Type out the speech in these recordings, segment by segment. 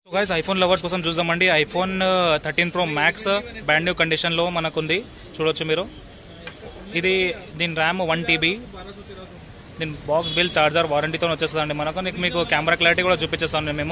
guys iPhone lovers కోసం చూద్దామండి iPhone thirteen Pro Max brand new కండిషన్లో మనకు ఉంది చూడొచ్చు మీరు ఇది దీని ర్యామ్ వన్ టీబీ దీని బాక్స్ బిల్ చార్జర్ వారంటీతో వచ్చేస్తుందండి మనకు నీకు మీకు కెమెరా క్లారిటీ కూడా చూపించేస్తాను మేము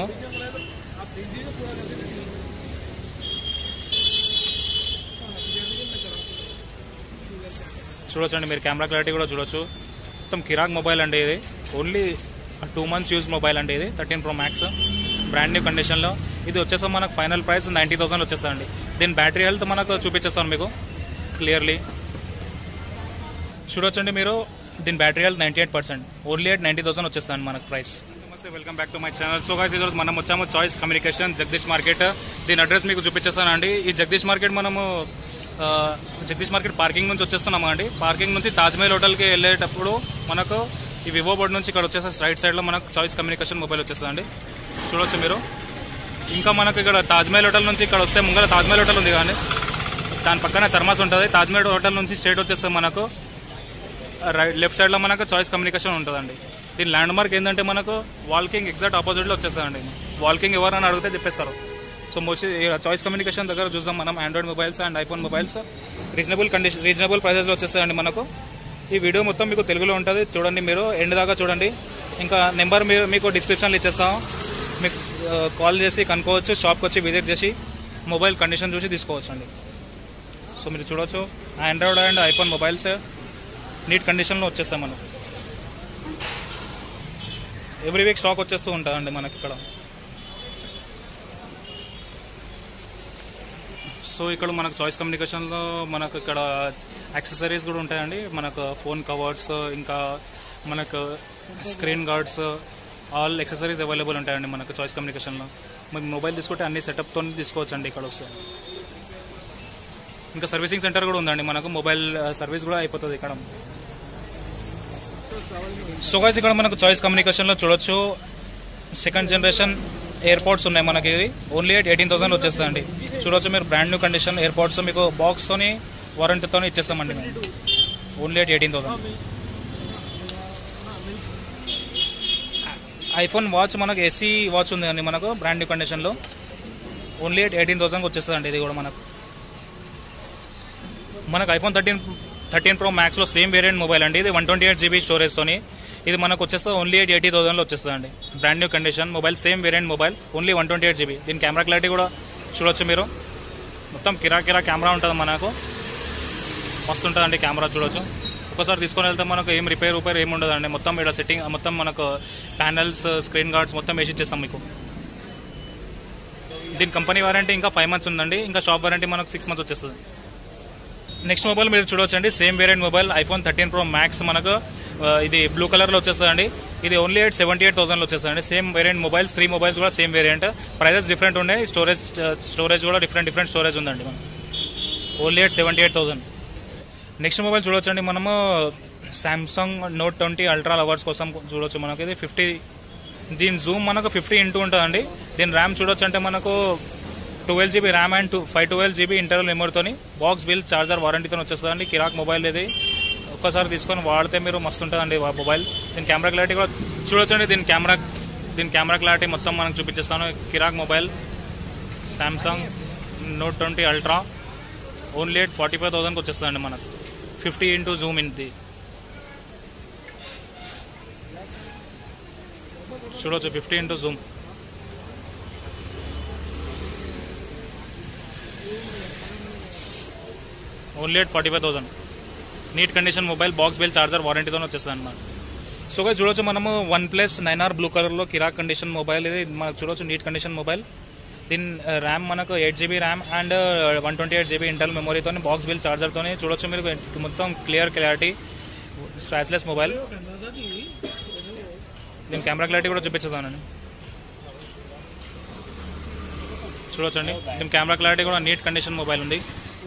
చూడొచ్చండి మీరు కెమెరా క్లారిటీ కూడా చూడొచ్చు మొత్తం కిరాక్ మొబైల్ అండి ఇది only two months use mobile అండి ఇది thirteen Pro Max brand new కండిషన్లో ఇది వచ్చేసాం మనకు ఫైనల్ ప్రైస్ నైంటీ థౌసండ్ వచ్చేస్తుందండి దీని బ్యాటరీ హెల్త్ మనకు చూపించేస్తాను మీకు క్లియర్లీ చూడొచ్చండి మీరు దీని battery health ninety eight percent only eight ninety thousand వచ్చేస్తాను మనకు ప్రైస్ నమస్తే welcome back to my channel so guys ఈరోజు మనం వచ్చాము చాయిస్ కమ్యూనికేషన్ జగదీష్ మార్కెట్ దీని అడ్రస్ మీకు చూపించేస్తాను అండి ఈ జగదీష్ మార్కెట్ మనము ఆ, జగదీష్ మార్కెట్ పార్కింగ్ నుంచి వచ్చేస్తున్నాము అండి పార్కింగ్ నుంచి తాజ్మహల్ హోటల్కి వెళ్ళేటప్పుడు మనకు ఈ వివో బోర్డ్ నుంచి ఇక్కడ వచ్చేసి రైట్ సైడ్లో మనకు చాయిస్ కమ్యూనికేషన్ మొబైల్ వచ్చేస్తుందండి చూడొచ్చు మీరు ఇంకా మనకు ఇక్కడ తాజ్మహల్ హోటల్ నుంచి ఇక్కడ వస్తే ముంగల తాజ్మహల్ హోటల్ ఉంది కానీ దాని పక్కన చర్మాస్ ఉంటుంది తాజ్మహల్ హోటల్ నుంచి స్ట్రేట్ వచ్చేస్తే మనకు రైట్ లెఫ్ట్ సైడ్లో మనకు చాయిస్ కమ్యూనికేషన్ ఉంటుందండి దీని ల్యాండ్ మార్క్ ఏంటంటే మనకు వాల్కింగ్ ఎగ్జాక్ట్ ఆపోజిట్లో వచ్చేస్తుందండి వాల్కింగ్ ఎవరైనా అడిగితే చెప్పేస్తారు సో మోస్ట్లీ చాయిస్ కమ్యూనికేషన్ దగ్గర చూసాం మనం Android mobiles and iPhone mobiles reasonable condition reasonable ప్రైసెస్లో వచ్చేస్తాయండి మనకు ఈ వీడియో మొత్తం మీకు తెలుగులో ఉంటుంది చూడండి మీరు ఎండ్ దాకా చూడండి ఇంకా నెంబర్ మీరు మీకు డిస్క్రిప్షన్లో ఇచ్చేస్తాం మీకు కాల్ చేసి కనుక్కోవచ్చు షాప్కి వచ్చి విజిట్ చేసి మొబైల్ కండిషన్ చూసి తీసుకోవచ్చు అండి సో మీరు చూడవచ్చు Android and iPhone mobiles neat కండిషన్లో వచ్చేస్తాం మనం ఎవ్రీ వీక్ స్టాక్ వచ్చేస్తూ ఉంటుందండి మనకి ఇక్కడ సో ఇక్కడ మనకు చాయిస్ కమ్యూనికేషన్లో మనకు ఇక్కడ యాక్సెసరీస్ కూడా ఉంటాయండి మనకు ఫోన్ కవర్స్ ఇంకా మనకు screen guards all accessories available ఉంటాయండి మనకు చాయిస్ కమ్యూనికేషన్లో మీకు మొబైల్ తీసుకుంటే అన్ని సెటప్తో తీసుకోవచ్చు అండి ఇక్కడ వస్తే ఇంకా సర్వీసింగ్ సెంటర్ కూడా ఉందండి మనకు మొబైల్ సర్వీస్ కూడా అయిపోతుంది ఇక్కడ సో గైస్ ఇక్కడ మనకు చాయిస్ కమ్యూనికేషన్లో చూడొచ్చు సెకండ్ జనరేషన్ ఎయిర్పోర్ట్స్ ఉన్నాయి మనకి ఇది ఓన్లీ ఎయిట్ ఎయిటీన్ థౌసండ్ వచ్చేస్తుందండి చూడొచ్చు మీరు బ్రాండ్ న్యూ కండిషన్ ఎయిర్పోర్ట్స్ మీకు బాక్స్తోని వారంటీతో ఇచ్చేస్తామండి మేము only eight eighteen thousand iPhone watch మనకు ఏసీ వాచ్ ఉంది అండి మనకు బ్రాండ్ న్యూ కండిషన్లో ఓన్లీ ఎయిట్ ఎయిటీన్ థౌసండ్కి వచ్చేస్తుందండి ఇది కూడా మనకు మనకు ఐఫోన్ థర్టీన్ థర్టీన్ ప్రో మ్యాక్స్లో సేమ్ వేరియంట్ మొబైల్ అండి ఇది వన్ ట్వంటీ ఎయిట్ జీబీ స్టోరేజ్తోని ఇది మనకు వచ్చేస్తే ఓన్లీ ఎయిట్ ఎయిటీ థౌసండ్లో వచ్చేస్తుంది అండి brand new condition mobile same variant mobile only one twenty eight GB దీని కెమెరా క్లారిటీ కూడా చూడొచ్చు మీరు మొత్తం కిరా కిరా కెమెరా ఉంటుంది మనకు మస్తు ఉంటుందండి కెమెరా చూడొచ్చు ఒకసారి తీసుకొని వెళ్తే మనకు ఏం రిపేర్ రిపేర్ ఏమి ఉండదండి మొత్తం ఇక్కడ సెట్టింగ్ మొత్తం మనకు ప్యానల్స్ స్క్రీన్ గార్డ్స్ మొత్తం వేసి ఇచ్చేస్తాం మీకు దీని కంపెనీ వారంటీ ఇంకా ఫైవ్ మంత్స్ ఉందండి ఇంకా షాప్ వారంటీ మనకు సిక్స్ మంత్స్ వచ్చేస్తుంది నెక్స్ట్ మొబైల్ మీరు చూడొచ్చండి same variant mobile iPhone thirteen Pro Max మనకు ఆ, ఇది బ్లూ కలర్లో వచ్చేస్తుందండి ఇది ఓన్లీ ఎయిట్ సెవెంటీ ఎయిట్ థౌసండ్లో వచ్చేస్తుందండి same variant mobiles three mobiles కూడా సేమ్ వేరియంట్ ప్రైజెస్ డిఫరెంట్ ఉన్నాయి స్టోరేజ్ స్టోరేజ్ కూడా డిఫరెంట్ డిఫరెంట్ స్టోరేజ్ ఉందండి మనం only eight seventy eight thousand next mobile చూడొచ్చండి మనము Samsung Note twenty Ultra lovers కోసం చూడొచ్చు మనకి ఇది ఫిఫ్టీ దీని జూమ్ మనకు ఫిఫ్టీ ఇంటూ ఉంటుందండి దీని ర్యామ్ చూడొచ్చు అంటే మనకు twelve GB RAM and two five twelve GB internal మెమరీతోని బాక్స్ బిల్ చార్జర్ వారంటీతో వచ్చేస్తుందండి కిరాక్ మొబైల్ ఇది ఒక్కసారి తీసుకొని వాడితే మీరు మస్తు ఉంటుందండి ఆ మొబైల్ దీని కెమెరా క్లారిటీ కూడా చూడొచ్చండి దీని కెమెరా దీని కెమెరా క్లారిటీ మొత్తం మనకు చూపించేస్తాను కిరాక్ mobile Samsung Note twenty Ultra only eight forty five థౌసండ్కి వచ్చేస్తుందండి మనకు ఫిఫ్టీ ఇంటూ జూమ్ ఇంది చూడొచ్చు fifty into zoom only eight forty five thousand neat condition mobile box bill charger వారంటీతో వచ్చేస్తుంది అనమాట సో గా చూడొచ్చు మనము one plus nine R blue కలర్లో కిరాక్ కండిషన్ మొబైల్ ఇది మనకు చూడొచ్చు నీట్ కండిషన్ మొబైల్ దీని ర్యామ్ మనకు eight GB RAM and one twenty eight GB internal మెమరీతో బాక్స్ బిల్ చార్జర్తో చూడొచ్చు మీరు మొత్తం క్లియర్ క్లారిటీ స్క్రాచ్లెస్ మొబైల్ దీని కెమెరా క్లారిటీ కూడా చూపించేదానండి చూడొచ్చండి దీని కెమెరా క్లారిటీ కూడా నీట్ కండిషన్ మొబైల్ ఉంది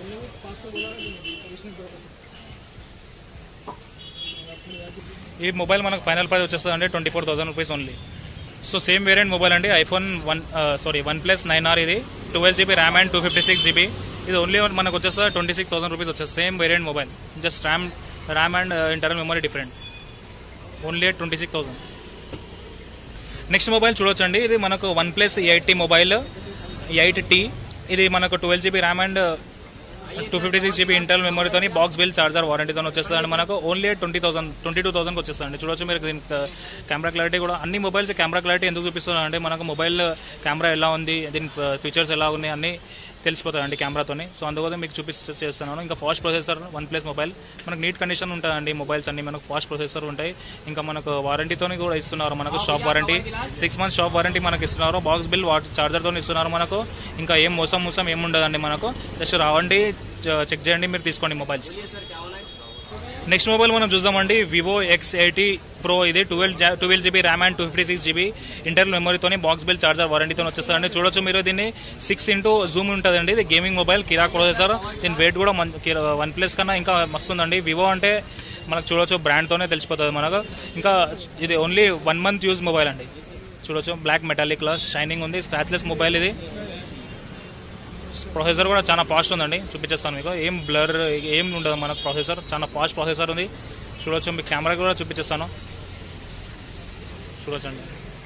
ఈ మొబైల్ మనకు ఫైనల్ ప్రైస్ వచ్చేస్తుంది అంటే twenty four thousand rupees only so same variant mobile అండి iPhone one sorry one plus nine R ఇది twelve GB RAM and two fifty six GB ఇది only మనకు వచ్చేస్తుంది ట్వంటీ సిక్స్ థౌసండ్ రూపీస్ వచ్చేస్తుంది same variant mobile just RAM RAM and internal memory different only twenty six thousand next mobile చూడొచ్చండి ఇది మనకు one plus eight T mobile eight T ఇది మనకు twelve GB RAM and two fifty six GB internal మెమరీతో box bill charger వారంటీతో వచ్చేస్తుంది మనకు only twenty thousand twenty two థౌసండ్కి వచ్చేస్తుంది చూడొచ్చు మీరు దీని కెమెరా క్లారిటీ కూడా అన్ని మొబైల్స్ కెమెరా క్లారిటీ ఎందుకు చూపిస్తున్నారు అంటే మనకు మొబైల్ కెమెరా ఎలా ఉంది దీని ఫీచర్స్ ఎలా ఉన్నాయి అన్ని తెలిసిపోతాయండి కెమెరాతోని సో అందుకోసం మీకు చూపిస్తూ చేస్తున్నాను ఇంకా fast processor one plus mobile మనకు నీట్ కండిషన్ ఉంటుందండి మొబైల్స్ అన్ని మనకు ఫాస్ట్ ప్రొసెసర్ ఉంటాయి ఇంకా మనకు వారంటీతోని కూడా ఇస్తున్నారు మనకు shop warranty six months shop warranty మనకు ఇస్తున్నారు బాక్స్ బిల్ వాట్ చార్జర్తో ఇస్తున్నారు మనకు ఇంకా ఏం మోసం మోసం ఏం ఉండదండి మనకు జస్ట్ రావండి చ- చెక్ చేయండి మీరు తీసుకోండి మొబైల్స్ నెక్స్ట్ మొబైల్ మనం చూద్దామండి వివో ఎక్స్ ఎయిటీ ప్రో ఇది twelve twelve GB RAM and two fifty six GB internal మెమరీతోని బాక్స్ బిల్ చార్జర్ వారంటీతో వచ్చేస్తారండి చూడొచ్చు మీరు దీన్ని సిక్స్ ఇంటూ జూమ్ ఉంటుందండి ఇది గేమింగ్ మొబైల్ కిరాక్ ప్రొసెసర్ దీని వెయిట్ కూడా వన్ ప్లస్ కన్నా ఇంకా మస్తుందండి వివో అంటే మనకు చూడొచ్చు బ్రాండ్తోనే తెలిసిపోతుంది మనకు ఇంకా ఇది only one month use mobile అండి చూడొచ్చు బ్లాక్ మెటాలిక్ గ్లాస్ షైనింగ్ ఉంది స్క్రాచ్లెస్ మొబైల్ ఇది ప్రాసెసర్ కూడా చాలా ఫాస్ట్ ఉందండి చూపించేస్తాను మీకు ఏం బ్లర్ ఏం ఉండదు మనకు ప్రాసెసర్ చాలా ఫాస్ట్ ప్రాసెసర్ ఉంది చూడొచ్చు మీకు కెమెరా కూడా చూపించేస్తాను చూడొచ్చండి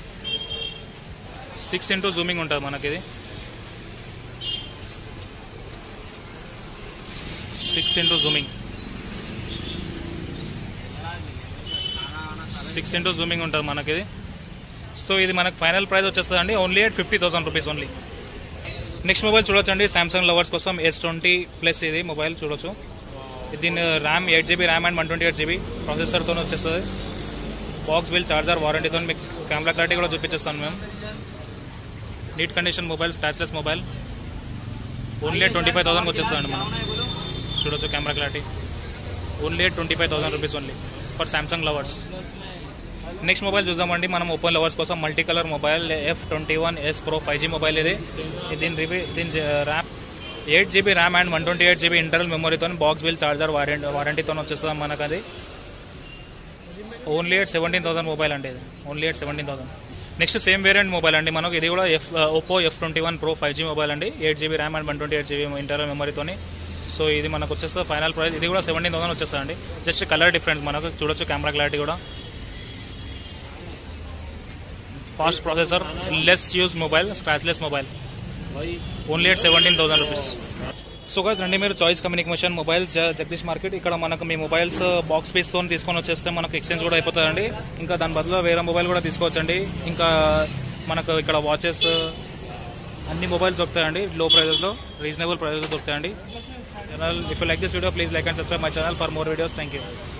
సిక్స్ ఇంటూ జూమింగ్ ఉంటుంది మనకి ఇది six into zooming six into zooming ఉంటుంది మనకి ఇది సో ఇది మనకు ఫైనల్ ప్రైస్ వచ్చేస్తుంది అండి only at fifty thousand rupees only next mobile చూడొచ్చండి సామ్సంగ్ లవర్స్ కోసం ఎస్ ట్వంటీ ప్లస్ ఇది మొబైల్ చూడొచ్చు దీని RAM eight GB RAM and one twenty eight GB ప్రాసెసర్తో వచ్చేస్తుంది బాక్స్ బిల్ చార్జర్ వారంటీతో మీకు కెమెరా క్లారిటీ కూడా చూపించేస్తాను మేము neat condition mobile scratchless mobile only twenty five థౌసండ్కి వచ్చేస్తుందండి మనం చూడొచ్చు camera clarity only twenty five thousand rupees only for Samsung lovers next mobile చూద్దామండి మనం ఓపెన్ లవర్స్ కోసం multi colour mobile F twenty one S pro five G mobile ఇది దీని రివీ దీని RAM eight GB RAM and one twenty eight GB internal మెమరీతో box bill charger warranty వారంటీతో వచ్చేస్తుంది మనకు అది only eight seventeen thousand mobile అండి ఇది only eight seventeen thousand next same variant mobile అండి మనకు ఇది కూడా F Oppo F twenty one pro five G mobile అండి eight GB RAM and one twenty eight GB internal మెమరీతోని so ఇది మనకు వచ్చేస్తుంది ఫైనల్ ప్రైస్ ఇది కూడా సెవెంటీన్ థౌసండ్ వచ్చేస్తుంది అండి జస్ట్ కలర్ డిఫరెన్స్ మనకు చూడొచ్చు కెమెరా క్లారిటీ కూడా fast processor less use mobile scratchless mobile only at seventeen thousand rupees so guys రండి మీరు choice communication mobile Jagdish market ఇక్కడ మనకు మీ మొబైల్స్ బాక్స్ పీస్ తో తీసుకొని వచ్చేస్తే మనకు ఎక్స్చేంజ్ కూడా అయిపోతుందండి ఇంకా దాని బదులు వేరే మొబైల్ కూడా తీసుకోవచ్చండి ఇంకా మనకు ఇక్కడ వాచెస్ అన్ని మొబైల్స్ దొరుకుతాయండి లో ప్రైజెస్లో రీజనబుల్ ప్రైజెస్ దొరుకుతాయండి if you like this video please like and subscribe my channel for more videos thank you